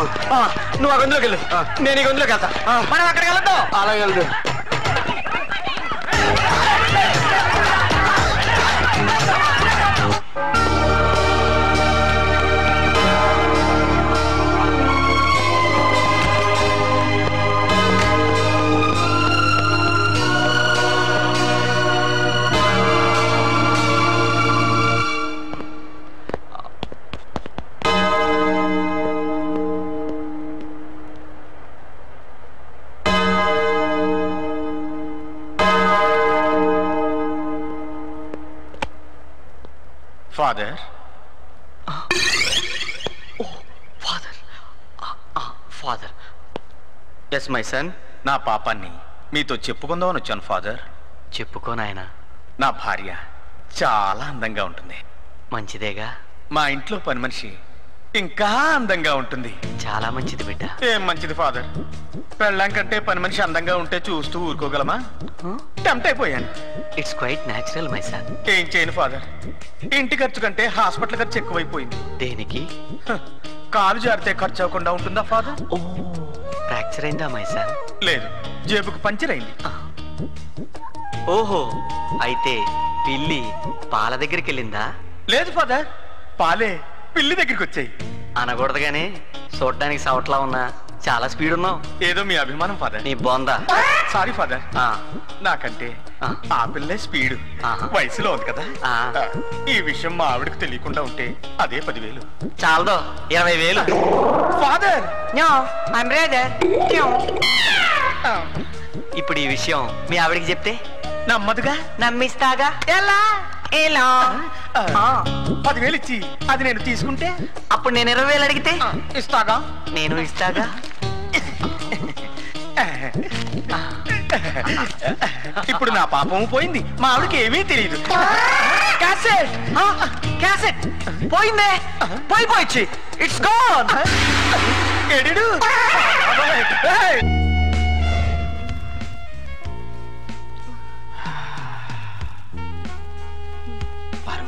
ఆ, నువ్వు ఆ గొంతులోకి వెళ్ళు నేను ఈ గొంతులోకి వెళ్తా మనం అక్కడికి వెళ్తాం అలాగే వెళ్దు father father father yes my son నా పాపాన్ని మీతో చెప్పుకుందామని వచ్చాను ఫాదర్ చెప్పుకో నాయనా నా భార్య చాలా అందంగా ఉంటుంది మంచిదేగా మా ఇంట్లో పని మనిషి ఇంకా అందంగా ఉంటుంది చాలా మంచిది బిడ్డ ఏం మంచిది ఫాదర్ పెళ్ళాం కంటే పని మనిషి అందంగా ఉంటే చూస్తూ ఊరుకోగలమా టెంప్ట్ అయిపోయాను it's quite natural my son ఏం చేయను ఫాదర్ ఇంటి ఖర్చు కంటే హాస్పిటల్ ఖర్చు ఎక్కువైపోయింది దేనికి హ, కాలు జారితే ఖర్చు అవ్వకుండా ఉంటుందా ఫాదర్ ఓ ఫ్రాక్చర్ అయిందా మై సన్ లేదు జేబుకు పంచర్ అయింది ఓహో అయితే పిల్లి పాల దగ్గరికి వెళ్ళిందా లేదు ఫాదర్ పాలే పిల్లి దగ్గరికి వచ్చాయి అనకూడదు గానీ చూడడానికి సవట్లా ఉన్నా చాలా స్పీడ్ ఉన్నావు ఏదో మీ అభిమానం ఫాదర్ నీ బొందా సారీ ఫాదర్ ఆ, నాకంటే ఆ. ఆ పిల్లే స్పీడ్ ఆహా. వయసులో ఉంది కదా ఆ. ఆ, ఈ విషయం మా ఆవిడకి తెలియకుండా ఉంటే అదే పదివేలు చాలదో ఇరవై వేలు ఫాదర్ ఇప్పుడు ఈ విషయం మీ ఆవిడకి చెప్తే నమ్మదుగా నమ్మిస్తాగా ఎలా ఎలా ఆ, పదివేలు ఇచ్చి అది నేను తీసుకుంటే అప్పుడు నేను ఇరవై వేలు అడిగితే ఆ, ఇస్తాగా నేను ఇస్తాగా ఇప్పుడు నా పాపం పోయింది మా ఆవిడకి ఏమీ తెలియదు క్యాసెట్ క్యాసెట్ పోయిందే పోయి పోయిచ్చి ఇట్స్ గోన్ ఎడిడు ఏయ్! పారు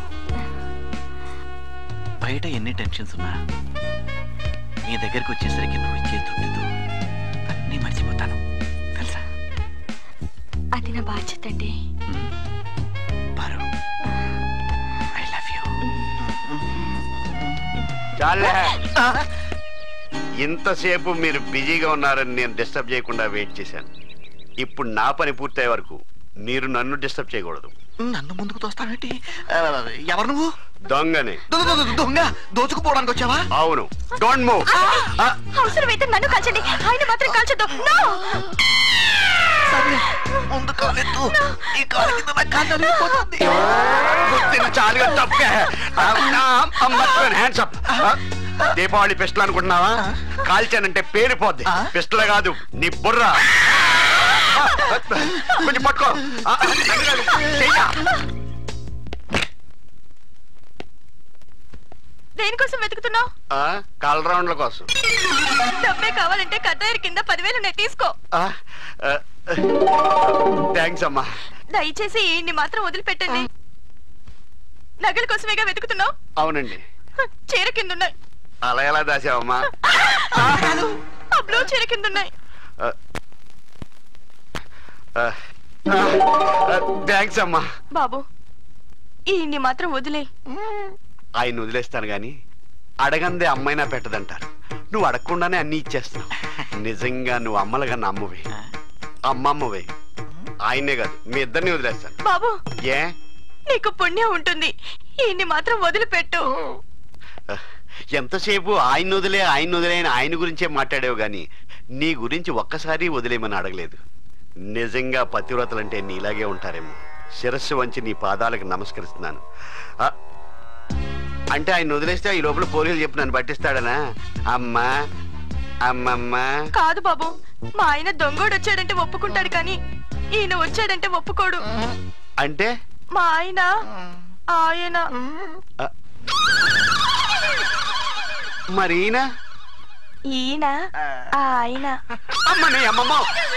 బయట ఎన్ని టెన్షన్స్ ఉన్నా నీ దగ్గరికి వచ్చేసరికి నువ్వు ఇచ్చే తృప్తితో అన్నీ మర్చిపోతాను తెలుసా అది నా బాధ్యత అండి మ్మ్. పారు ఐ లవ్ యూ చాలే ఇంతసేపు మీరు బిజీగా ఉన్నారని నేను డిస్టర్బ్ చేయకుండా వెయిట్ చేశాను ఇప్పుడు నా పని పూర్తయ్యే వరకు మీరు నన్ను డిస్టర్బ్ చేయకూడదు నన్ను ముందుకు తోస్తావేంటి ఆ, ఎవరు నువ్వు దొంగని దొ- దొ- దొ- దొంగ దోచుకుపోవడానికి వచ్చావా అవును డోంట్ మూవ్ అవసరమైతే నన్ను కాల్చండి ఆయన మాత్రం కాల్చొద్దు No! సరే ముందు కాలెత్తు ఈ కాలు కింద నా కాలు నలిగిపోతుంది. చాలుగా తప్పే హ్యాండ్స్ అప్ దీపావళి పిస్టల్ అనుకుంటున్నావా కాల్చానంటే పేరిపోద్ది ఆ? పిస్టల్ కాదు నీ బుర్ర ఆ, కొంచెం పట్టుకో ఆ, నన్ను కాదు, చెయ్య. దేనికోసం వెతుకుతున్నావు ఆ, కాల్ రౌండ్ల కోసం డబ్బే కావాలంటే కద్దాయిరు కింద పదివేలు ఉన్నాయి తీసుకో థ్యాంక్స్ అమ్మా దయచేసి ఈయన్ని మాత్రం వదిలిపెట్టండి నగల కోసమేగా వెతుకుతున్నావు అవునండి చీర కింద ఉన్నాయి అలా ఎలా దాసావమ్మా ఆ బ్లూ చీర కింద ఉన్నాయి థ్యాంక్స్ అమ్మా బాబు ఈయన్ని మాత్రం వదిలే ఆయన వదిలేస్తాను గాని అడగందే అమ్మైనా పెట్టదంటారు నువ్వు అడగకుండానే అన్ని ఇచ్చేస్తున్నావు నిజంగా నువ్వు అమ్మలుగా అమ్మవే అమ్మమ్మవే ఆయనే కాదు మీ ఇద్దరిని వదిలేస్తాను బాబు ఏ నీకు పుణ్యం ఉంటుంది ఈయన్ని మాత్రం వదిలిపెట్టు ఎంతసేపు ఆయన వదిలే ఆయన వదిలే అని ఆయన గురించే మాట్లాడావు గాని నీ గురించి ఒక్కసారి వదిలేమని అడగలేదు నిజంగా పతివ్రతలంటే నీలాగే ఉంటారేమో శిరస్సు వంచి నీ పాదాలకు నమస్కరిస్తున్నాను ఆ, అంటే ఆయన వదిలేస్తే ఈ లోపల పోలీసులు చెప్పి నన్ను పట్టిస్తాడనా అమ్మా అమ్మమ్మ కాదు బాబు మా ఆయన దొంగోడు వచ్చాడంటే ఒప్పుకుంటాడు కానీ ఈయన వచ్చాడంటే ఒప్పుకోడు అంటే మా ఆయన ఆయన మరి ఈయన ఈయన ఆయన అమ్మ నీ అమ్మమ్మ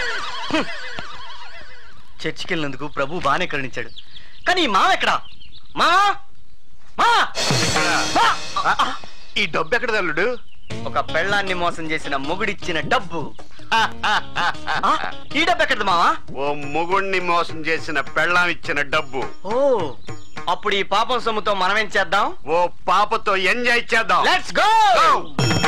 చర్చికి వెళ్ళినందుకు ప్రభు బాగానే కరుణించాడు కానీ ఈ మావ ఎక్కడా మా మా ఆ, ఈ డబ్బు ఎక్కడ తల్లుడు ఒక పెళ్ళాన్ని మోసం చేసిన మొగుడిచ్చిన డబ్బు ఆ, ఈ డబ్బు ఎక్కడిది మావా ఓ మొగుణ్ణి మోసం చేసిన పెళ్ళాం ఇచ్చిన డబ్బు ఓ అప్పుడు ఈ పాపం సొమ్ముతో మనమేం చేద్దాం ఓ పాపతో ఎంజాయ్ చేద్దాం లెట్స్ గో Go!